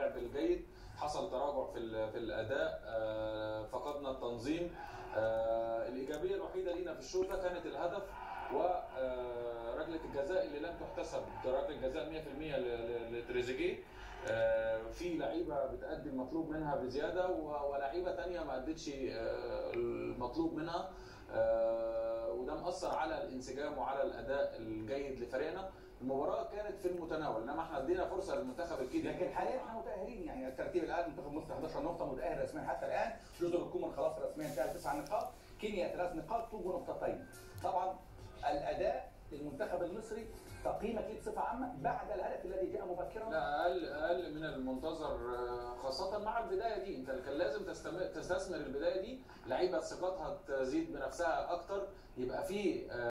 اللعب الجيد حصل تراجع في ال- في الاداء آه، فقدنا التنظيم آه، الايجابيه الوحيده لينا في الشوط ده كانت الهدف وركله الجزاء اللي لم تحتسب ركله جزاء 100% ل- ل- لتريزيجيه آه، في لعيبه بتأدي المطلوب منها بزياده و- ولاعيبه تانية ما ادتش آه، المطلوب منها آه، وده مأثر على الانسجام وعلى الاداء الجيد لفريقنا المباراه كانت في المتناول انما احنا ادينا فرصه للمنتخب الكيني لكن حاليا احنا متاهلين يعني الترتيب الان منتخب مصر 11 نقطه متاهل رسميا حتى الان جزر القمر خلاص رسميا انتهى تسع نقاط كينيا ثلاث نقاط توجو نقطتين طبعا الاداء للمنتخب المصري تقييمك ليه بصفه عامه بعد الهدف الذي جاء مبكرا لا اقل اقل من المنتظر آه، خاصه مع البدايه دي انت كان لازم تستمر تستثمر البدايه دي لعيبه ثقتها تزيد بنفسها اكتر يبقى في آه،